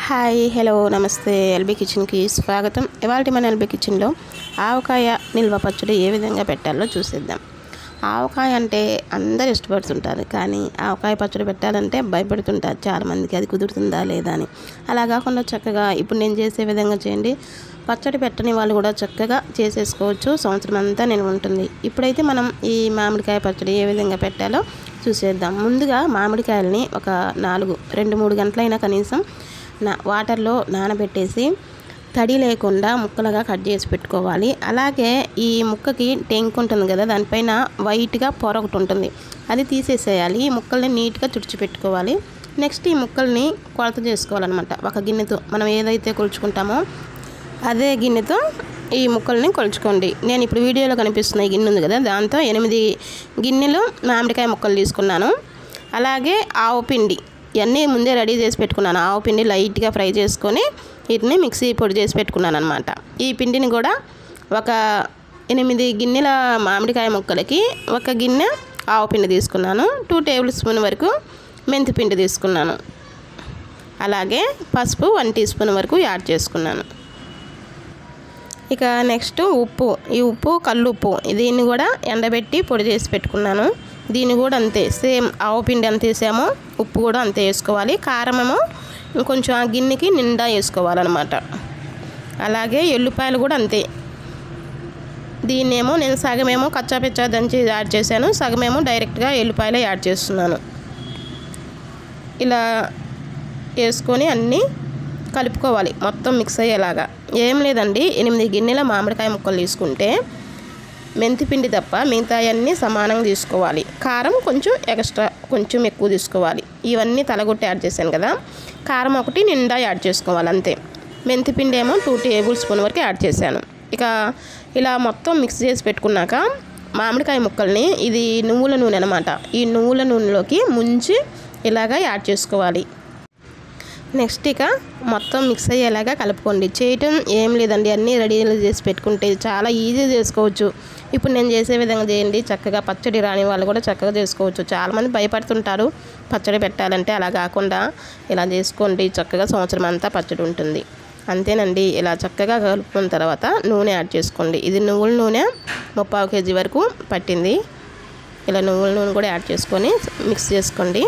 hi hello నమస్తే LB కిచెన్కి స్వాగతం ఇవాళ మన ఎల్బీ కిచెన్లో ఆవకాయ నిల్వ పచ్చడి ఏ విధంగా పెట్టాలో చూసేద్దాం ఆవకాయ అంటే అందరు ఇష్టపడుతుంటారు కానీ ఆవకాయ పచ్చడి పెట్టాలంటే భయపడుతుంటారు చాలామందికి అది కుదురుతుందా లేదా అని అలా కాకుండా చక్కగా ఇప్పుడు నేను చేసే విధంగా చేయండి పచ్చడి పెట్టని వాళ్ళు కూడా చక్కగా చేసేసుకోవచ్చు సంవత్సరం అంతా నేను ఉంటుంది ఇప్పుడైతే మనం ఈ మామిడికాయ పచ్చడి ఏ విధంగా పెట్టాలో చూసేద్దాం ముందుగా మామిడికాయలని ఒక నాలుగు రెండు మూడు గంటలైనా కనీసం నా వాటర్లో నానబెట్టేసి తడి లేకుండా ముక్కలుగా కట్ చేసి పెట్టుకోవాలి అలాగే ఈ ముక్కకి టెంక్ ఉంటుంది కదా దానిపైన వైట్గా పొర ఒకటి ఉంటుంది అది తీసేసేయాలి ఈ ముక్కల్ని నీట్గా తుడిచిపెట్టుకోవాలి నెక్స్ట్ ఈ ముక్కల్ని కొలత చేసుకోవాలన్నమాట ఒక గిన్నెతో మనం ఏదైతే కొలుచుకుంటామో అదే గిన్నెతో ఈ ముక్కల్ని కొలుచుకోండి నేను ఇప్పుడు వీడియోలో కనిపిస్తున్న ఈ గిన్నె ఉంది కదా దాంతో ఎనిమిది గిన్నెలు మామిడికాయ ముక్కలు తీసుకున్నాను అలాగే ఆవు పిండి ఇవన్నీ ముందే రెడీ చేసి పెట్టుకున్నాను ఆవు పిండి లైట్గా ఫ్రై చేసుకొని వీటిని మిక్సీ పొడి చేసి పెట్టుకున్నాను అనమాట ఈ పిండిని కూడా ఒక ఎనిమిది గిన్నెల మామిడికాయ ముక్కలకి ఒక గిన్నె ఆవు పిండి తీసుకున్నాను టూ టేబుల్ స్పూన్ వరకు మెంతి పిండి తీసుకున్నాను అలాగే పసుపు వన్ టీ స్పూన్ వరకు యాడ్ చేసుకున్నాను ఇక నెక్స్ట్ ఉప్పు ఈ ఉప్పు కళ్ళు ఉప్పు దీన్ని కూడా ఎండబెట్టి పొడి చేసి పెట్టుకున్నాను దీన్ని కూడా అంతే సేమ్ ఆవు పిండి ఎంత వేసామో ఉప్పు కూడా అంతే వేసుకోవాలి కారమేమో కొంచెం ఆ గిన్నెకి నిండా వేసుకోవాలన్నమాట అలాగే ఎల్లుపాయలు కూడా అంతే దీన్నేమో నేను సగమేమో కచ్చా పిచ్చా దంచి యాడ్ చేశాను సగమేమో డైరెక్ట్గా ఎల్లుపాయలే యాడ్ చేస్తున్నాను ఇలా వేసుకొని అన్నీ కలుపుకోవాలి మొత్తం మిక్స్ అయ్యేలాగా ఏం లేదండి ఎనిమిది గిన్నెల మామిడికాయ ముక్కలు తీసుకుంటే మెంతి పిండి తప్ప మిగతా అన్నీ సమానంగా తీసుకోవాలి కారం కొంచెం ఎక్స్ట్రా కొంచెం ఎక్కువ తీసుకోవాలి ఇవన్నీ తలగొట్టి యాడ్ చేశాను కదా కారం ఒకటి నిండా యాడ్ చేసుకోవాలి అంతే మెంతి పిండి ఏమో టూ టేబుల్ స్పూన్ వరకు యాడ్ చేశాను ఇక ఇలా మొత్తం మిక్స్ చేసి పెట్టుకున్నాక మామిడికాయ ముక్కల్ని ఇది నువ్వుల నూనె అనమాట ఈ నువ్వుల నూనెలోకి ముంచి ఇలాగా యాడ్ చేసుకోవాలి నెక్స్ట్ ఇక మొత్తం మిక్స్ అయ్యేలాగా కలుపుకోండి చేయటం ఏం లేదండి అన్నీ రెడీ చేసి పెట్టుకుంటే చాలా ఈజీ చేసుకోవచ్చు ఇప్పుడు నేను చేసే విధంగా చేయండి చక్కగా పచ్చడి రాని వాళ్ళు కూడా చక్కగా చేసుకోవచ్చు చాలామంది భయపడుతుంటారు పచ్చడి పెట్టాలంటే అలా కాకుండా ఇలా చేసుకోండి చక్కగా సంవత్సరం అంతా పచ్చడి ఉంటుంది అంతేనండి ఇలా చక్కగా కలుపుకున్న తర్వాత నూనె యాడ్ చేసుకోండి ఇది నువ్వుల నూనె ముప్పావు కేజీ వరకు పట్టింది ఇలా నువ్వుల నూనె కూడా యాడ్ చేసుకొని మిక్స్ చేసుకోండి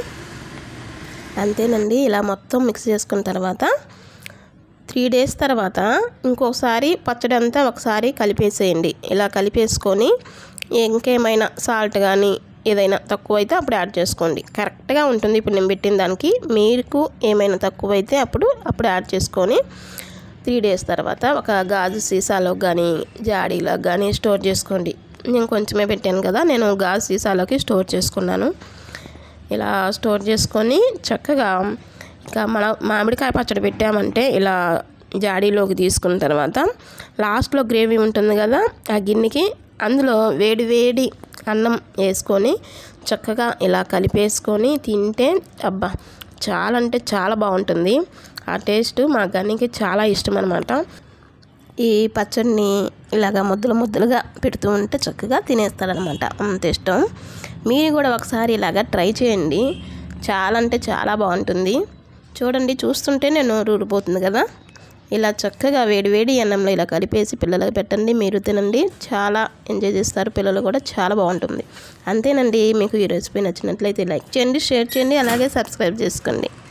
అంతేనండి ఇలా మొత్తం మిక్స్ చేసుకున్న తర్వాత త్రీ డేస్ తర్వాత ఇంకోసారి పచ్చడి అంతా ఒకసారి కలిపేసేయండి ఇలా కలిపేసుకొని ఇంకేమైనా సాల్ట్ కానీ ఏదైనా తక్కువ అయితే అప్పుడు యాడ్ చేసుకోండి కరెక్ట్గా ఉంటుంది ఇప్పుడు నేను పెట్టిన దానికి మీకు ఏమైనా తక్కువ అయితే అప్పుడు అప్పుడు యాడ్ చేసుకొని త్రీ డేస్ తర్వాత ఒక గాజు సీసాలో కానీ జాడీలో కానీ స్టోర్ చేసుకోండి నేను కొంచెమే పెట్టాను కదా నేను గాజు సీసాలోకి స్టోర్ చేసుకున్నాను ఇలా స్టోర్ చేసుకొని చక్కగా ఇంకా మన మామిడికాయ పచ్చడి పెట్టామంటే ఇలా జాడీలోకి తీసుకున్న తర్వాత లాస్ట్లో గ్రేవీ ఉంటుంది కదా ఆ గిన్నెకి అందులో వేడి వేడి అన్నం వేసుకొని చక్కగా ఇలా కలిపేసుకొని తింటే అబ్బా చాలా అంటే చాలా బాగుంటుంది ఆ టేస్ట్ మా గనికి చాలా ఇష్టం అనమాట ఈ పచ్చడిని ఇలాగ ముద్దలు ముద్దలుగా పెడుతూ ఉంటే చక్కగా తినేస్తారనమాట అంత ఇష్టం మీరు కూడా ఒకసారి ఇలాగ ట్రై చేయండి చాలా అంటే చాలా బాగుంటుంది చూడండి చూస్తుంటే నేను ఊరిపోతుంది కదా ఇలా చక్కగా వేడి వేడి అన్నంలో ఇలా కలిపేసి పిల్లలకు పెట్టండి మీరు తినండి చాలా ఎంజాయ్ చేస్తారు పిల్లలు కూడా చాలా బాగుంటుంది అంతేనండి మీకు ఈ రెసిపీ నచ్చినట్లయితే లైక్ చేయండి షేర్ చేయండి అలాగే సబ్స్క్రైబ్ చేసుకోండి